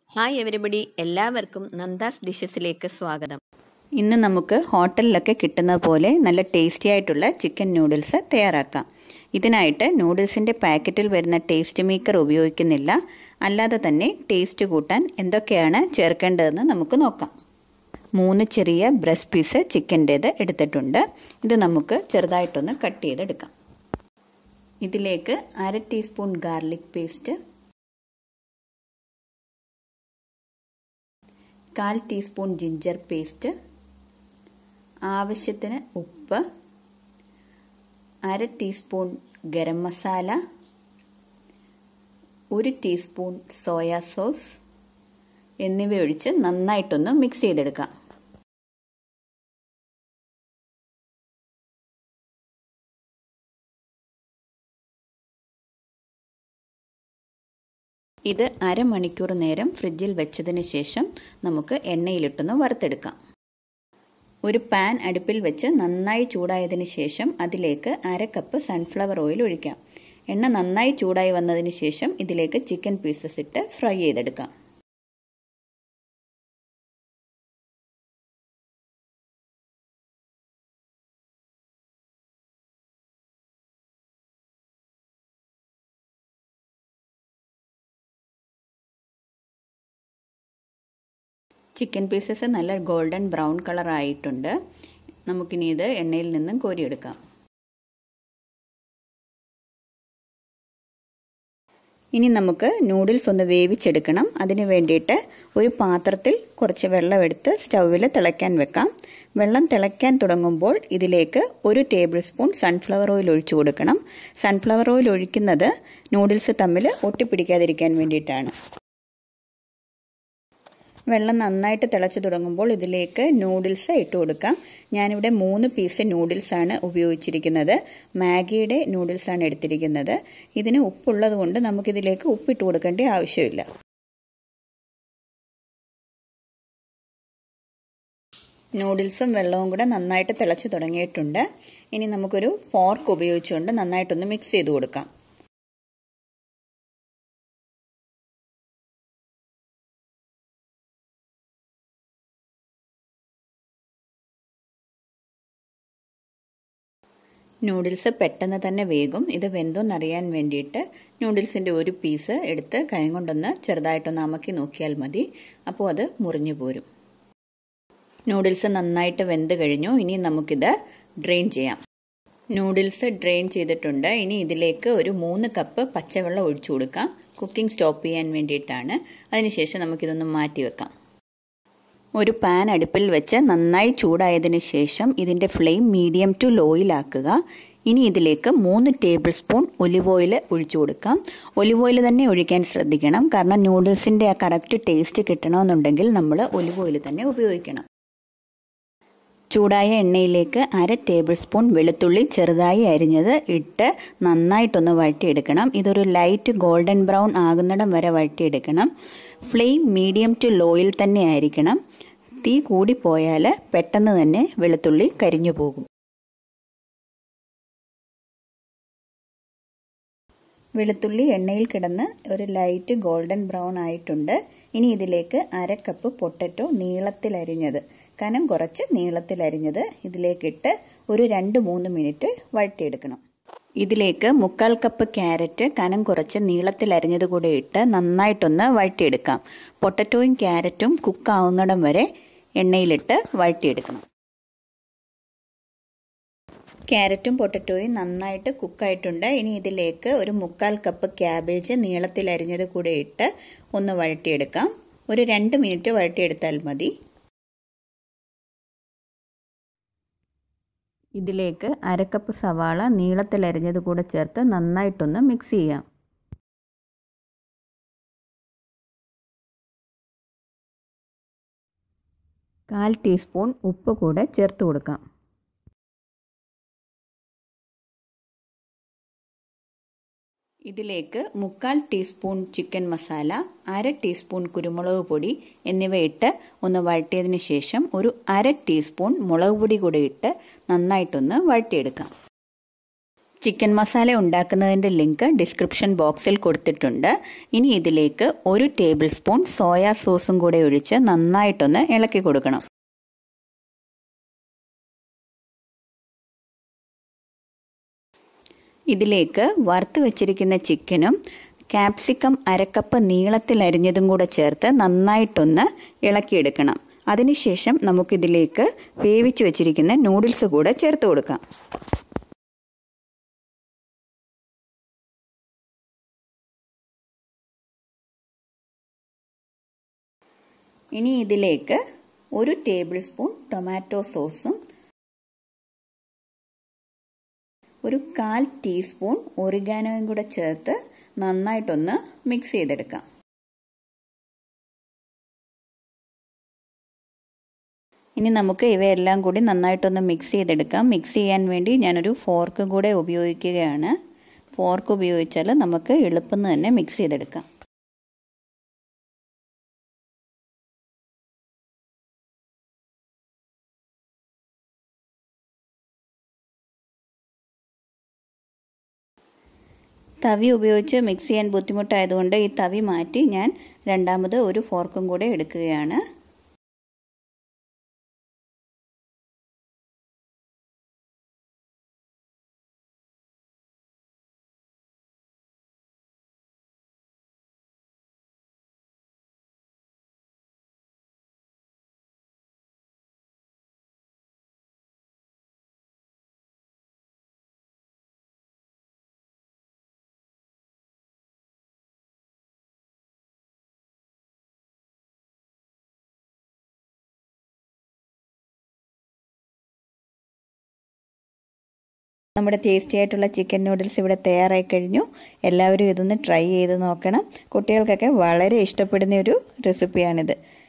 hi everybody എല്ലാവർക്കും നന്ദാസ് ഡിഷസിലേക്ക് സ്വാഗതം ഇന്ന് നമുക്ക് ഹോട്ടലിലൊക്കെ കിട്ടുന്ന പോലെ നല്ല ടേസ്റ്റി ആയിട്ടുള്ള ചിക്കൻ നൂഡിൽസ് തയ്യാറാക്കാം ഇതിനായിട്ട് നൂഡിൽസിൻ്റെ പാക്കറ്റിൽ വരുന്ന ടേസ്റ്റ് മേക്കർ ഉപയോഗിക്കുന്നില്ല അല്ലാതെ തന്നെ ടേസ്റ്റ് കൂട്ടാൻ എന്തൊക്കെയാണ് ചേർക്കേണ്ടതെന്ന് നമുക്ക് നോക്കാം മൂന്ന് ചെറിയ ബ്രസ്റ്റ് പീസ് ചിക്കൻ്റേത് എടുത്തിട്ടുണ്ട് ഇത് നമുക്ക് ചെറുതായിട്ടൊന്ന് കട്ട് ചെയ്തെടുക്കാം ഇതിലേക്ക് അര ടീസ്പൂൺ ഗാർലിക് പേസ്റ്റ് കാൽ ടീസ്പൂൺ ജിഞ്ചർ പേസ്റ്റ് ആവശ്യത്തിന് ഉപ്പ് അര ടീസ്പൂൺ ഗരം മസാല ഒരു ടീസ്പൂൺ സോയാ സോസ് എന്നിവ ഒഴിച്ച് നന്നായിട്ടൊന്ന് മിക്സ് ചെയ്തെടുക്കാം ഇത് അരമണിക്കൂർ നേരം ഫ്രിഡ്ജിൽ വെച്ചതിന് ശേഷം നമുക്ക് എണ്ണയിലിട്ടൊന്ന് വറുത്തെടുക്കാം ഒരു പാൻ അടുപ്പിൽ വെച്ച് നന്നായി ചൂടായതിന് ശേഷം അതിലേക്ക് അര കപ്പ് സൺഫ്ലവർ ഓയിൽ ഒഴിക്കാം എണ്ണ നന്നായി ചൂടായി വന്നതിന് ശേഷം ഇതിലേക്ക് ചിക്കൻ പീസസ് ഇട്ട് ഫ്രൈ ചെയ്തെടുക്കാം ചിക്കൻ പീസസ് നല്ല ഗോൾഡൻ ബ്രൗൺ കളർ ആയിട്ടുണ്ട് നമുക്കിനി ഇത് എണ്ണയിൽ നിന്നും കോരിയെടുക്കാം ഇനി നമുക്ക് നൂഡിൽസ് ഒന്ന് വേവിച്ചെടുക്കണം അതിന് വേണ്ടിയിട്ട് ഒരു പാത്രത്തിൽ കുറച്ച് വെള്ളം എടുത്ത് സ്റ്റൗവിൽ തിളയ്ക്കാൻ വെക്കാം വെള്ളം തിളയ്ക്കാൻ തുടങ്ങുമ്പോൾ ഇതിലേക്ക് ഒരു ടേബിൾ സ്പൂൺ സൺഫ്ലവർ ഓയിൽ ഒഴിച്ചു കൊടുക്കണം സൺഫ്ലവർ ഓയിൽ ഒഴിക്കുന്നത് നൂഡിൽസ് തമ്മിൽ ഒട്ടിപ്പിടിക്കാതിരിക്കാൻ വേണ്ടിയിട്ടാണ് വെള്ളം നന്നായിട്ട് തിളച്ച് തുടങ്ങുമ്പോൾ ഇതിലേക്ക് നൂഡിൽസ് ഇട്ട് കൊടുക്കാം ഞാനിവിടെ മൂന്ന് പീസ് നൂഡിൽസാണ് ഉപയോഗിച്ചിരിക്കുന്നത് മാഗിയുടെ നൂഡിൽസാണ് എടുത്തിരിക്കുന്നത് ഇതിന് ഉപ്പുള്ളത് കൊണ്ട് നമുക്കിതിലേക്ക് ഉപ്പിട്ട് കൊടുക്കേണ്ട ആവശ്യമില്ല നൂഡിൽസും വെള്ളവും കൂടെ നന്നായിട്ട് തിളച്ച് തുടങ്ങിയിട്ടുണ്ട് ഇനി നമുക്കൊരു ഫോർക്ക് ഉപയോഗിച്ചുകൊണ്ട് നന്നായിട്ടൊന്ന് മിക്സ് ചെയ്ത് കൊടുക്കാം നൂഡിൽസ് പെട്ടെന്ന് തന്നെ വേകും ഇത് വെന്തോന്നറിയാൻ വേണ്ടിയിട്ട് നൂഡിൽസിൻ്റെ ഒരു പീസ് എടുത്ത് കൈ കൊണ്ടൊന്ന് ചെറുതായിട്ടൊന്ന് അമക്കി നോക്കിയാൽ മതി അപ്പോൾ അത് മുറിഞ്ഞു പോരും നൂഡിൽസ് നന്നായിട്ട് വെന്ത് കഴിഞ്ഞു ഇനി നമുക്കിത് ഡ്രെയിൻ ചെയ്യാം നൂഡിൽസ് ഡ്രെയിൻ ചെയ്തിട്ടുണ്ട് ഇനി ഇതിലേക്ക് ഒരു മൂന്ന് കപ്പ് പച്ചവെള്ളം ഒഴിച്ചു കൊടുക്കാം കുക്കിംഗ് സ്റ്റോപ്പ് ചെയ്യാൻ വേണ്ടിയിട്ടാണ് അതിനുശേഷം നമുക്കിതൊന്ന് മാറ്റി വെക്കാം ഒരു പാൻ അടുപ്പിൽ വെച്ച് നന്നായി ചൂടായതിന് ശേഷം ഇതിൻ്റെ ഫ്ലെയിം മീഡിയം ടു ലോയിലാക്കുക ഇനി ഇതിലേക്ക് മൂന്ന് ടേബിൾ സ്പൂൺ ഒലിവ് ഓയിൽ ഒഴിച്ചു കൊടുക്കാം ഒലിവ് ഓയിൽ തന്നെ ഒഴിക്കാൻ ശ്രദ്ധിക്കണം കാരണം നൂഡിൽസിൻ്റെ ആ കറക്റ്റ് ടേസ്റ്റ് കിട്ടണമെന്നുണ്ടെങ്കിൽ നമ്മൾ ഒലിവ് ഓയിൽ തന്നെ ഉപയോഗിക്കണം ചൂടായ എണ്ണയിലേക്ക് അര ടേബിൾ സ്പൂൺ വെളുത്തുള്ളി ചെറുതായി അരിഞ്ഞത് ഇട്ട് നന്നായിട്ടൊന്ന് വഴറ്റിയെടുക്കണം ഇതൊരു ലൈറ്റ് ഗോൾഡൻ ബ്രൗൺ ആകുന്നിടം വരെ വഴറ്റിയെടുക്കണം ഫ്ലെയിം മീഡിയം ടു ലോയിൽ തന്നെ ആയിരിക്കണം തീ കൂടിപ്പോയാൽ പെട്ടെന്ന് തന്നെ വെളുത്തുള്ളി കരിഞ്ഞു പോകും വെളുത്തുള്ളി എണ്ണയിൽ കിടന്ന് ഒരു ലൈറ്റ് ഗോൾഡൻ ബ്രൗൺ ആയിട്ടുണ്ട് ഇനി ഇതിലേക്ക് അര കപ്പ് പൊട്ടറ്റോ നീളത്തിൽ അരിഞ്ഞത് കനം കുറച്ച് നീളത്തിൽ അരിഞ്ഞത് ഇതിലേക്കിട്ട് ഒരു രണ്ട് മൂന്ന് മിനിറ്റ് വഴറ്റിയെടുക്കണം ഇതിലേക്ക് മുക്കാൽ കപ്പ് ക്യാരറ്റ് കനം കുറച്ച് നീളത്തിൽ അരിഞ്ഞത് കൂടെ ഇട്ട് നന്നായിട്ടൊന്ന് വഴറ്റിയെടുക്കാം പൊട്ടറ്റോയും ക്യാരറ്റും കുക്കാവുന്നിടം വരെ എണ്ണയിലിട്ട് വഴറ്റിയെടുക്കണം ക്യാരറ്റും പൊട്ടറ്റോയും നന്നായിട്ട് കുക്കായിട്ടുണ്ട് ഇനി ഇതിലേക്ക് ഒരു മുക്കാൽ കപ്പ് ക്യാബേജ് നീളത്തിൽ അരിഞ്ഞത് കൂടെ ഇട്ട് ഒന്ന് വഴറ്റിയെടുക്കാം ഒരു രണ്ട് മിനിറ്റ് വഴറ്റിയെടുത്താൽ മതി ഇതിലേക്ക് അരക്കപ്പ് സവാള നീളത്തിൽ അരിഞ്ഞത് കൂടെ ചേർത്ത് നന്നായിട്ടൊന്ന് മിക്സ് ചെയ്യാം കാൽ ടീസ്പൂൺ ഉപ്പ് കൂടെ ചേർത്ത് കൊടുക്കാം ഇതിലേക്ക് മുക്കാൽ ടീസ്പൂൺ ചിക്കൻ മസാല അര ടീസ്പൂൺ കുരുമുളക് പൊടി എന്നിവ ഇട്ട് ഒന്ന് വഴറ്റിയതിന് ശേഷം ഒരു അര ടീസ്പൂൺ മുളക് പൊടി കൂടെ ഇട്ട് നന്നായിട്ടൊന്ന് വഴറ്റിയെടുക്കാം ചിക്കൻ മസാല ഉണ്ടാക്കുന്നതിൻ്റെ ലിങ്ക് ഡിസ്ക്രിപ്ഷൻ ബോക്സിൽ കൊടുത്തിട്ടുണ്ട് ഇനി ഇതിലേക്ക് ഒരു ടേബിൾ സ്പൂൺ സോയാ സോസും കൂടെ ഒഴിച്ച് നന്നായിട്ടൊന്ന് ഇളക്കി കൊടുക്കണം ഇതിലേക്ക് വറുത്ത് വെച്ചിരിക്കുന്ന ചിക്കനും ക്യാപ്സിക്കം അരക്കപ്പ് നീളത്തിൽ അരിഞ്ഞതും കൂടെ ചേർത്ത് നന്നായിട്ടൊന്ന് ഇളക്കിയെടുക്കണം അതിനുശേഷം നമുക്കിതിലേക്ക് വേവിച്ച് വെച്ചിരിക്കുന്ന നൂഡിൽസ് കൂടെ ചേർത്ത് കൊടുക്കാം ഇനി ഇതിലേക്ക് ഒരു ടേബിൾ സ്പൂൺ ടൊമാറ്റോ സോസും ഒരു കാൽ ടീസ്പൂൺ ഒറിഗാനോയും കൂടെ ചേർത്ത് നന്നായിട്ടൊന്ന് മിക്സ് ചെയ്തെടുക്കാം ഇനി നമുക്ക് ഇവയെല്ലാം കൂടി നന്നായിട്ടൊന്ന് മിക്സ് ചെയ്തെടുക്കാം മിക്സ് ചെയ്യാൻ വേണ്ടി ഞാനൊരു ഫോർക്ക് കൂടെ ഉപയോഗിക്കുകയാണ് ഫോർക്ക് ഉപയോഗിച്ചാൽ നമുക്ക് എളുപ്പം തന്നെ മിക്സ് ചെയ്തെടുക്കാം തവി ഉപയോഗിച്ച് മിക്സ് ചെയ്യാൻ ബുദ്ധിമുട്ടായതുകൊണ്ട് ഈ തവി മാറ്റി ഞാൻ രണ്ടാമത് ഒരു ഫോർക്കും കൂടെ എടുക്കുകയാണ് നമ്മുടെ ടേസ്റ്റി ആയിട്ടുള്ള ചിക്കൻ നൂഡിൽസ് ഇവിടെ തയ്യാറായി കഴിഞ്ഞു എല്ലാവരും ഇതൊന്ന് ട്രൈ ചെയ്ത് നോക്കണം കുട്ടികൾക്കൊക്കെ വളരെ ഇഷ്ടപ്പെടുന്ന ഒരു റെസിപ്പിയാണിത്